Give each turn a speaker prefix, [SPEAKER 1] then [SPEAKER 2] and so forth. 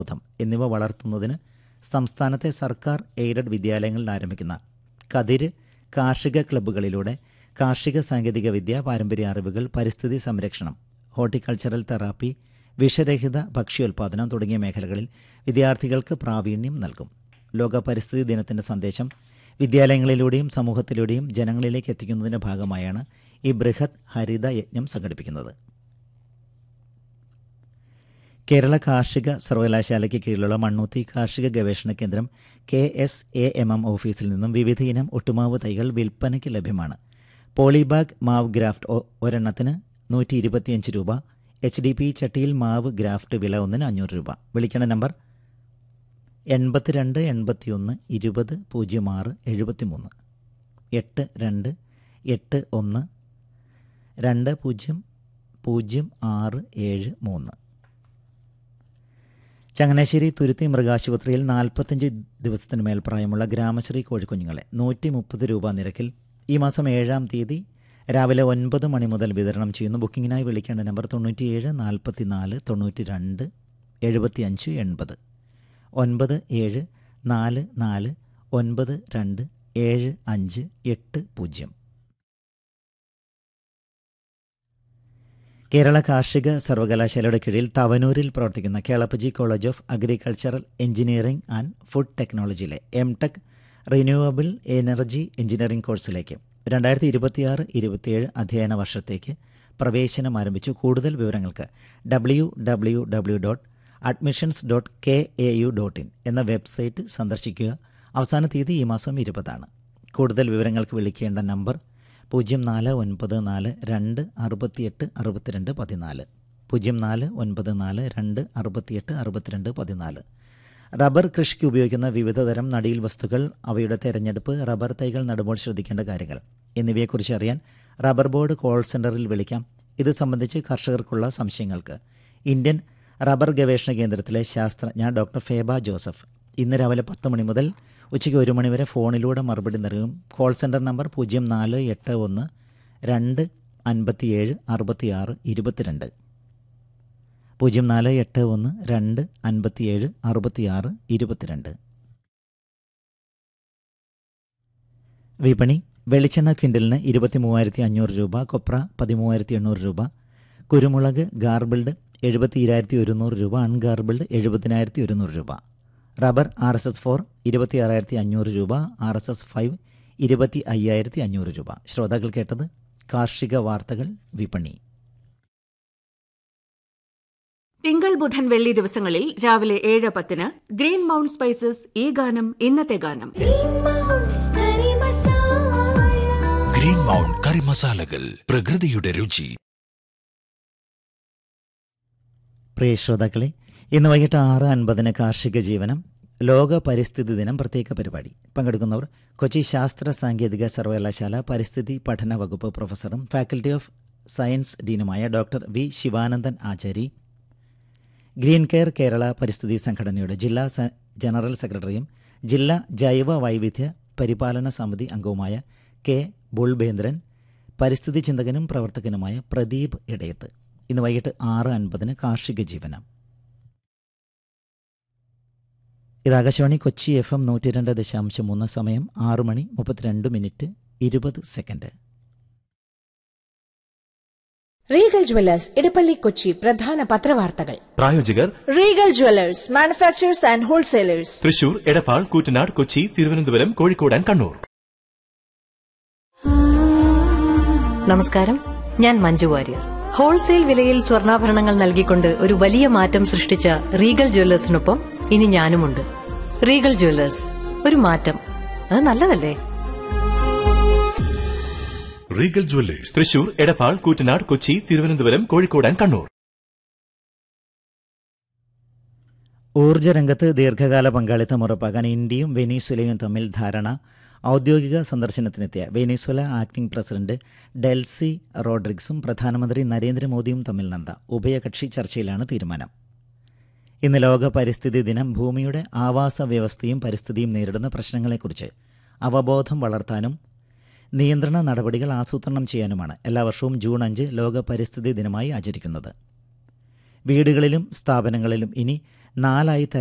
[SPEAKER 1] ബോധം എന്നിവ വളർത്തുന്നതിന് സംസ്ഥാനത്തെ സർക്കാർ എയ്ഡഡ് വിദ്യാലയങ്ങളിൽ ആരംഭിക്കുന്ന കതിര് കാർഷിക ക്ലബ്ബുകളിലൂടെ കാർഷിക സാങ്കേതിക വിദ്യ പാരമ്പര്യ അറിവുകൾ പരിസ്ഥിതി സംരക്ഷണം ഹോർട്ടിക്കൾച്ചറൽ തെറാപ്പി വിഷരഹിത ഭക്ഷ്യോൽപാദനം തുടങ്ങിയ മേഖലകളിൽ വിദ്യാർത്ഥികൾക്ക് പ്രാവീണ്യം നൽകും ലോക പരിസ്ഥിതി ദിനത്തിൻ്റെ സന്ദേശം വിദ്യാലയങ്ങളിലൂടെയും സമൂഹത്തിലൂടെയും ജനങ്ങളിലേക്ക് എത്തിക്കുന്നതിൻ്റെ ഭാഗമായാണ് ഈ ബൃഹത് ഹരിത യജ്ഞം സംഘടിപ്പിക്കുന്നത് കേരള കാർഷിക സർവകലാശാലയ്ക്ക് കീഴിലുള്ള മണ്ണൂത്തി കാർഷിക ഗവേഷണ കേന്ദ്രം K S A M M ഓഫീസിൽ നിന്നും വിവിധ ഇനം ഒട്ടുമാവ് തൈകൾ വിൽപ്പനയ്ക്ക് ലഭ്യമാണ് പോളിബാഗ് മാവ് ഗ്രാഫ്റ്റ് ഒ- ഒരെണ്ണത്തിന് നൂറ്റി ഇരുപത്തിയഞ്ച് രൂപ എച്ച് ഡി പി ചട്ടിയിൽ മാവ് ഗ്രാഫ്റ്റ് വില ഒന്നിന് അഞ്ഞൂറ് രൂപ വിളിക്കേണ്ട നമ്പർ എൺപത്തിരണ്ട് എൺപത്തിയൊന്ന് ഇരുപത് പൂജ്യം ആറ് എഴുപത്തി മൂന്ന് എട്ട് രണ്ട് എട്ട് ഒന്ന് രണ്ട് പൂജ്യം പൂജ്യം ആറ് ഏഴ് മൂന്ന് ചങ്ങനാശ്ശേരി തുരുത്തി മൃഗാശുപത്രിയിൽ നാൽപ്പത്തഞ്ച് ദിവസത്തിന് മേൽ പ്രായമുള്ള ഗ്രാമശ്രീ കോഴിക്കുഞ്ഞുങ്ങളെ നൂറ്റി മുപ്പത് രൂപ നിരക്കിൽ ഈ മാസം ഏഴാം തീയതി രാവിലെ ഒൻപത് മണി മുതൽ വിതരണം ചെയ്യുന്നു ബുക്കിങ്ങിനായി വിളിക്കേണ്ട നമ്പർ തൊണ്ണൂറ്റിയേഴ് നാൽപ്പത്തി നാല് തൊണ്ണൂറ്റി രണ്ട് എഴുപത്തി അഞ്ച് എൺപത് ഒൻപത് ഏഴ് നാല് നാല് ഒൻപത് രണ്ട് ഏഴ് അഞ്ച് എട്ട് പൂജ്യം കേരള കാർഷിക സർവകലാശാലയുടെ കീഴിൽ തവനൂരിൽ പ്രവർത്തിക്കുന്ന Kelappaji college of agricultural engineering and food ടെക്നോളജിയിലെ M tech renewable energy engineering കോഴ്സിലേക്ക് രണ്ടായിരത്തി ഇരുപത്തിയാറ് ഇരുപത്തിയേഴ് അധ്യയന വർഷത്തേക്ക് പ്രവേശനം ആരംഭിച്ചു കൂടുതൽ വിവരങ്ങൾക്ക് W W W dot admissions dot K A U dot in എന്ന വെബ്സൈറ്റ് സന്ദർശിക്കുക അവസാന തീയതി ഈ മാസം ഇരുപതാണ് കൂടുതൽ വിവരങ്ങൾക്ക് വിളിക്കേണ്ട നമ്പർ പൂജ്യം നാല് ഒൻപത് നാല് രണ്ട് അറുപത്തിയെട്ട് അറുപത്തിരണ്ട് പതിനാല് പൂജ്യം നാല് ഒൻപത് നാല് രണ്ട് അറുപത്തിയെട്ട് അറുപത്തിരണ്ട് പതിനാല് റബ്ബർ കൃഷിക്ക് ഉപയോഗിക്കുന്ന വിവിധതരം നടീൽ വസ്തുക്കൾ അവയുടെ തെരഞ്ഞെടുപ്പ് റബ്ബർ തൈകൾ നടുമ്പോൾ ശ്രദ്ധിക്കേണ്ട കാര്യങ്ങൾ എന്നിവയെക്കുറിച്ച് അറിയാൻ റബ്ബർ ബോർഡ് കോൾ സെൻ്ററിൽ വിളിക്കാം ഇത് സംബന്ധിച്ച് കർഷകർക്കുള്ള സംശയങ്ങൾക്ക് ഇന്ത്യൻ റബ്ബർ ഗവേഷണ കേന്ദ്രത്തിലെ ശാസ്ത്രജ്ഞ ഡോക്ടർ ഫേബ ജോസഫ് ഇന്ന് രാവിലെ പത്ത് മണി മുതൽ ഉച്ചയ്ക്ക് ഒരു മണി വരെ ഫോണിലൂടെ മറുപടി നൽകും കോൾ സെൻറ്റർ നമ്പർ പൂജ്യം നാല് എട്ട് ഒന്ന് രണ്ട് അൻപത്തിയേഴ് അറുപത്തിയാറ് ഇരുപത്തിരണ്ട് പൂജ്യം നാല് എട്ട് ഒന്ന് രണ്ട് അൻപത്തിയേഴ് അറുപത്തിയാറ് ഇരുപത്തിരണ്ട് വിപണി വെളിച്ചെണ്ണ ക്വിൻ്റലിന് ഇരുപത്തി മൂവായിരത്തി അഞ്ഞൂറ് രൂപ കൊപ്ര പതിമൂവായിരത്തി എണ്ണൂറ് രൂപ കുരുമുളക് ഗാർബിൾഡ് എഴുപത്തി ഇരായിരത്തി ഒരുന്നൂറ് രൂപ അൺഗാർബിൾഡ് എഴുപതിനായിരത്തി ഒരുന്നൂറ് രൂപ rubber R S S four ഇരുപത്തി ആറായിരത്തി അഞ്ഞൂറ് രൂപ ആർ എസ് എസ് ഫൈവ് ഇരുപത്തി അയ്യായിരത്തി അഞ്ഞൂറ് രൂപ ശ്രോതാക്കൾ കേട്ടത് കാർഷിക വാർത്തകൾ വിപണി
[SPEAKER 2] തിങ്കൾ ബുധൻ വെള്ളി ദിവസങ്ങളിൽ രാവിലെ ഏഴ് പത്തിന് ഗ്രീൻ മൗണ്ട് സ്പൈസസ് ഈ ഗാനം ഇന്നത്തെ ഗാനം
[SPEAKER 3] ഗ്രീൻ മൗണ്ട് കറി മസാലകൾ പ്രകൃതിയുടെ രുചി
[SPEAKER 1] പ്രിയ ശ്രോതാക്കളെ ഇന്ന് വൈകിട്ട് ആറ് അൻപതിന് കാർഷിക ജീവനം ലോക പരിസ്ഥിതി ദിനം പ്രത്യേക പരിപാടി പങ്കെടുക്കുന്നവർ കൊച്ചി ശാസ്ത്ര സാങ്കേതിക സർവകലാശാല പരിസ്ഥിതി പഠന വകുപ്പ് പ്രൊഫസറും ഫാക്കൽറ്റി ഓഫ് സയൻസ് ഡീനുമായ doctor V Sivanandan Achari green care Kerala പരിസ്ഥിതി സംഘടനയുടെ ജില്ലാ സ- ജനറൽ സെക്രട്ടറിയും ജില്ലാ ജൈവ വൈവിധ്യ പരിപാലന സമിതി അംഗവുമായ കെ ബുൾബേന്ദ്രൻ പരിസ്ഥിതി ചിന്തകനും പ്രവർത്തകനുമായ പ്രദീപ് ഇടയത്ത് ഇന്ന് വൈകിട്ട് ആറ് അൻപതിന് കാർഷിക ജീവനം ഇത് ആകാശവാണി കൊച്ചി എഫ് എം നൂറ്റി രണ്ട് ദശാംശം മൂന്ന് സമയം ആറ് മണി മുപ്പത്തിരണ്ട് മിനിറ്റ് ഇരുപത് second
[SPEAKER 4] Regal jewellers Edappally Kochi പ്രധാന പത്രവാർത്തകൾ
[SPEAKER 5] പ്രായോജകർ
[SPEAKER 4] Regal jewellers manufacturers and wholesalers
[SPEAKER 5] Thrissur Edappal Koottanad Kochi Thiruvananthapuram Kozhikode and Kannur
[SPEAKER 6] നമസ്കാരം ഞാൻ മഞ്ജു വാര്യർ ഹോൾസെയിൽ വിലയിൽ സ്വർണ്ണാഭരണങ്ങൾ നൽകിക്കൊണ്ട് ഒരു വലിയ മാറ്റം സൃഷ്ടിച്ച റീഗൽ ജ്വല്ലേഴ്സിനൊപ്പം ഇനി ഞാനുമുണ്ട് റീഗൽ ജ്വല്ലേഴ്സ് ഒരു മാറ്റം അത് നല്ലതല്ലേ
[SPEAKER 5] Regal jewellers Thrissur Edappal Koottanad Kochi Thiruvananthapuram Kozhikode and Kannur
[SPEAKER 1] ഊർജ്ജരംഗത്ത് ദീർഘകാല പങ്കാളിത്തം ഉറപ്പാക്കാൻ ഇന്ത്യയും വെനീസ്വലയും തമ്മിൽ ധാരണ ഔദ്യോഗിക സന്ദർശനത്തിനെത്തിയ വെനീസ്വല ആക്ടിംഗ് പ്രസിഡന്റ് ഡെൽസി റോഡ്രിഗ്സും പ്രധാനമന്ത്രി നരേന്ദ്രമോദിയും തമ്മിൽ നടന്ന ഉഭയകക്ഷി ചർച്ചയിലാണ് തീരുമാനം ഇന്ന് ലോക പരിസ്ഥിതി ദിനം ഭൂമിയുടെ ആവാസ വ്യവസ്ഥയും പരിസ്ഥിതിയും നേരിടുന്ന പ്രശ്നങ്ങളെക്കുറിച്ച് അവബോധം വളർത്താനും നിയന്ത്രണ നടപടികൾ ആസൂത്രണം ചെയ്യാനുമാണ് എല്ലാ വർഷവും ജൂൺ അഞ്ച് ലോക പരിസ്ഥിതി ദിനമായി ആചരിക്കുന്നത് വീടുകളിലും സ്ഥാപനങ്ങളിലും ഇനി നാലായി